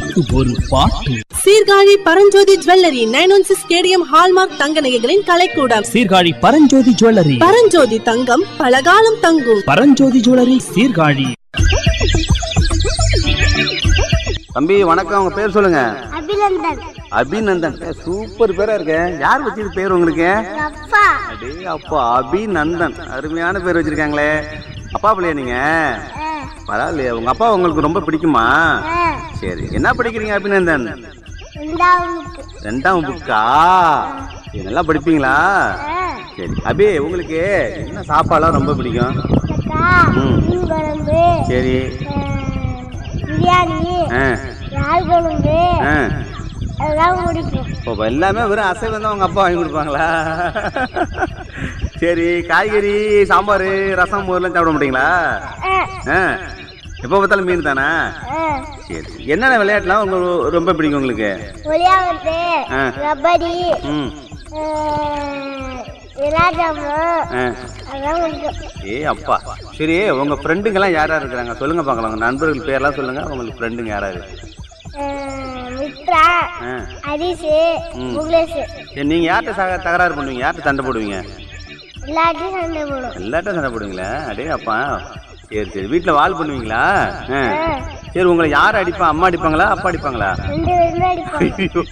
பட்டுக்கு ஒரு பாட்டு Sirkazhi Paranjothi jewellery nine one six KDM hallmark தங்க நகைகளின் கலைக்கூடம் சீர்காழி பரஞ்சோதி ஜுவல்லரி பரஞ்சோதி தங்கம் பலகாலம் தங்கும் பரஞ்சோதி ஜுவல்லரி சீர்காழி தம்பி வணக்கம் உங்க பேர் சொல்லுங்க அபிநந்தன் அபிநந்தன் ஏ, சூப்பர் பேரா இருக்க யார் வச்சது பேர் உங்களுக்கு அப்பா அடே அப்பா அபிநந்தன் அருமையான பேர் வச்சிருக்காங்களே அப்பா பிள்ளையா நீங்க பரவாயில்லையா உங்க அப்பா உங்களுக்கு ரொம்ப பிடிக்குமா சரி என்ன படிக்கிறீங்க அபிநந்தன் ரெண்டாவதுக்கு ரெண்டாம் புக்கா சரி, நல்லா படிப்பீங்களா சரி அபி உங்களுக்கு என்ன சாப்பாடுலாம் ரொம்ப பிடிக்கும் அக்கா ம். மீன் குழம்பு சரி அஹ், பிரியாணி ஆ இறால் குழம்பு ஆ அதெல்லாம் பிடிக்கும் இப்போ எல்லாமே வெறும் அசைவம் தான் உங்க அப்பா வாங்கி கொடுப்பாங்களா சரி காய்கறி சாம்பார் ரசம் மோர்லாம் சாப்பிட மாட்டீங்களா ஆ எப்போ பார்த்தாலும் மீன் தானா சரி என்னென்ன விளையாட்டுலாம் உங்களுக்கு ரொம்ப பிடிக்கும் உங்களுக்கு ஒளியாவத்து ஆ. கபடி ம் விளையாட்டாம ஆ அதெல்லாம் பிடிக்கும் ஏ அப்பா சரி உங்க ஃப்ரெண்டுங்கெல்லாம் யார் யார் இருக்கிறாங்க சொல்லுங்க பார்க்கலாம் உங்க நண்பர்கள் பேர்லாம் சொல்லுங்க உங்களுக்கு ஃப்ரெண்டுங்க யார் யாரு அஹ், மித்ரா ஆ ஹரிஷ் ம். முகேஷ் சரி நீங்க யார்கிட்ட சக தகராறு பண்ணுவீங்க யார்கிட்ட சண்டை போடுவீங்க எல்லாத்தையும் சண்டை போடும் எல்லார்ட்டும் சண்டை போடுவீங்களா அடே அப்பா சரி சரி வீட்டில் வால் பண்ணுவீங்களா ஆ சரி உங்களை யார் அடிப்பா அம்மா அடிப்பாங்களா அப்பா அடிப்பாங்களா ரெண்டு பேருமே அடிப்பாங்க ஐயோ.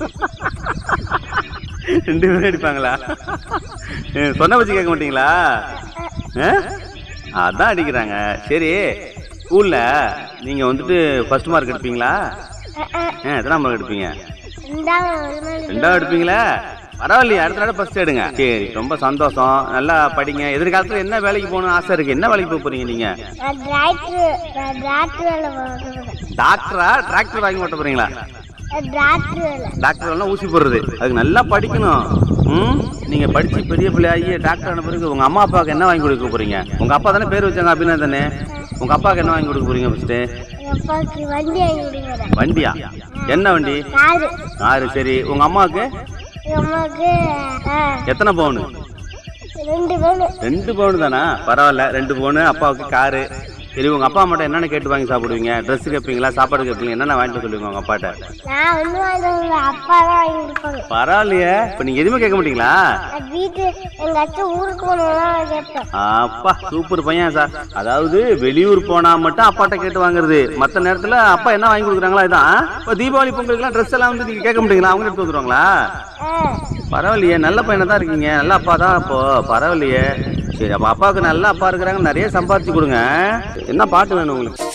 ரெண்டு பேரும் அடிப்பாங்களா ஆ, சொன்ன வச்சு கேட்க மாட்டீங்களா ஆ? அதான் அடிக்கிறாங்க சரி ஸ்கூல்ல நீங்க வந்துட்டு ஃபர்ஸ்ட் மார்க் எடுப்பீங்களா அஹ், அஹ். ஆ எத்தனாம் மார்க் எடுப்பீங்க ரெண்டாவது ஒரு நாள் ரெண்டாவது எடுப்பீங்களா பரவாயில்லையே அடுத்த தடவை ஃபர்ஸ்ட் எடுங்க சரி ரொம்ப சந்தோஷம் நல்லா படிங்க எதிர்காலத்துல என்ன வேலைக்கு போகணும்னு ஆசை இருக்கு என்ன வேலைக்கு போக போறீங்க நீங்க நான் டிராக்டர் நான் டிராக்டர் வேலை பார்க்குறேன் டாக்டரா டிராக்டர் வாங்கி ஓட்ட போறீங்களா டிராக்டர் வேலை டாக்டர் எல்லாம் ஊசி போடுறது அதுக்கு நல்லா படிக்கணும் ம் நீங்க படிச்சு பெரிய பிள்ளை ஆகி டாக்டர் ஆன பிறகு உங்க அம்மா அப்பாவுக்கு என்ன வாங்கி கொடுக்க போறீங்க உங்க அப்பா தானே பேர் வச்சாங்க அபிநந்தனே உங்க அப்பாவுக்கு என்ன வாங்கி கொடுக்க போறீங்க ஃபர்ஸ்ட் எங்கள் அப்பாவுக்கு வண்டி வாங்கி கொடுக்குறேன் வண்டியா என்ன வண்டி காரு ஆறு சரி உங்க அம்மாவுக்கு எங்கள் அம்மாவுக்கு ஆ, எத்தனை பவுனு ரெண்டு பேரு ரெண்டு பவுன் தானா பரவாயில்ல ரெண்டு பவுனு அப்பாவுக்கு காரு சரி உங்க அப்பா அம்மாட்ட என்னென்ன கேட்டு வாங்கி சாப்பிடுவீங்க ட்ரெஸ் கேட்பீங்களா சாப்பாடு கேட்பீங்க என்னென்ன வாங்கிட்டு சொல்லுவீங்க உங்க அப்பாட்ட நான் ஒன்றும் வாங்கிட்டு வரல. அப்பா தான் வாங்கி கொடுப்பாங்க பரவாயில்லையே இப்போ நீங்க எதுவுமே கேட்க மாட்டீங்களா நான் வீட்டு எங்கள் அத்தை ஊருக்கு போகணும்னா கேட்பேன் அப்பா சூப்பர் பையன் சார் அதாவது வெளியூர் போனா மட்டும் அப்பாட்ட கேட்டு வாங்குறது மற்ற நேரத்துல அப்பா என்ன வாங்கி கொடுக்குறாங்களா இதான் இப்போ தீபாவளி பொங்கலுக்குலாம் ட்ரெஸ் எல்லாம் வந்து நீங்க கேட்க மாட்டீங்களா அவங்க எடுத்து வந்துருவாங்களா ஆ பரவாயில்லையே நல்ல பையனா தான் இருக்கீங்க நல்ல அப்பா தான் அப்போ பரவாயில்லையே சரி அப்போ அப்பாவுக்கு நல்ல அப்பா இருக்கிறாங்க நிறைய சம்பாதிச்சு கொடுங்க என்ன பாட்டு வேணும் உங்களுக்கு